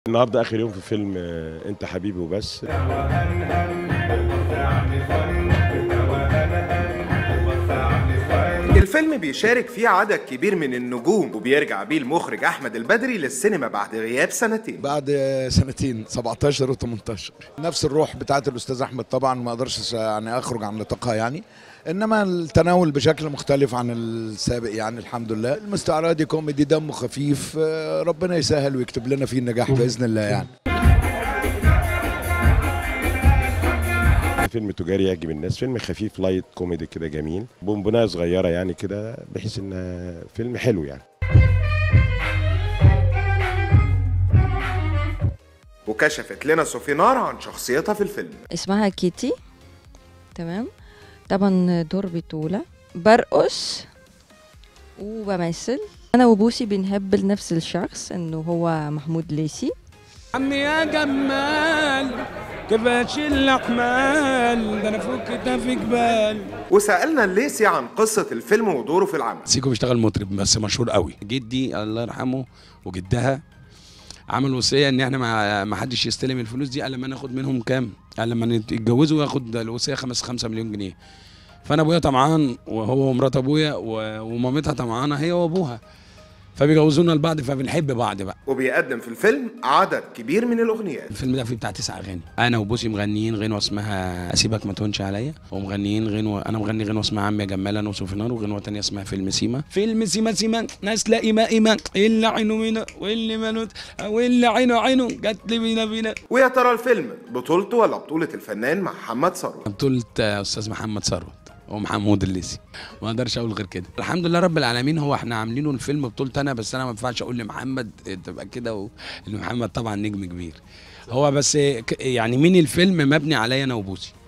النهارده اخر يوم في فيلم آه، انت حبيبي وبس الفيلم بيشارك فيه عدد كبير من النجوم وبيرجع بيه المخرج احمد البدري للسينما بعد غياب سنتين بعد سنتين 17 و18 نفس الروح بتاعت الاستاذ احمد طبعا ما اقدرش يعني اخرج عن نطاقها يعني انما التناول بشكل مختلف عن السابق يعني الحمد لله المستعرضي كوميدي دمه خفيف آه، ربنا يسهل ويكتب لنا فيه النجاح باذن الله يعني فيلم تجاري يعجب الناس فيلم خفيف لايت كوميدي كده جميل بونبونايه صغيره يعني كده بحيث ان آه، فيلم حلو يعني وكشفت لنا سوفينار عن شخصيتها في الفيلم اسمها كيتي تمام طبعا دور بطولة برقص وبمثل أنا وبوسي بنحب نفس الشخص إنه هو محمود ليسي عمي يا جمال كيف اشيل الاحمال ده انا فوق كتافي جبال وسألنا الليسي عن قصة الفيلم ودوره في العمل سيكو بيشتغل مطرب بس مشهور قوي جدي الله يرحمه وجدها عمل وصيه ان احنا ما ما حدش يستلم الفلوس دي الا لما ناخد منهم كام الا لما يتجوزوا ياخد الوصيه 5 5 مليون جنيه فانا ابويا طمعان وهو ومرات ابويا و- ومامتها طمعانه هي وابوها فبيجوزونا لبعض فبنحب بعض بقى وبيقدم في الفيلم عدد كبير من الأغنيات الفيلم ده فيه بتاع تسع اغاني انا وبوسي مغنيين غنوه اسمها اسيبك ما تهونش عليا ومغنيين غنوه انا مغني غنوه اسمها عم يا جمال انا وسوفينار وغنوه تانية اسمها فيلم سيما فيلم سيما سيما ناس لا ايما ايما اللي عينه مينا واللي مالوت واللي عينه عينه جت لي بينا بينا ويا ترى الفيلم بطولته ولا بطولة الفنان محمد ثروت بطولة آه، استاذ محمد ثروت ومحمود الليسي ما اقدرش اقول غير كده الحمد لله رب العالمين هو احنا عاملينه الفيلم بطولتي انا بس انا ما ينفعش اقول لمحمد تبقى كده و... ان محمد طبعا نجم كبير هو بس ك- يعني مين الفيلم مبني عليا انا وبوسي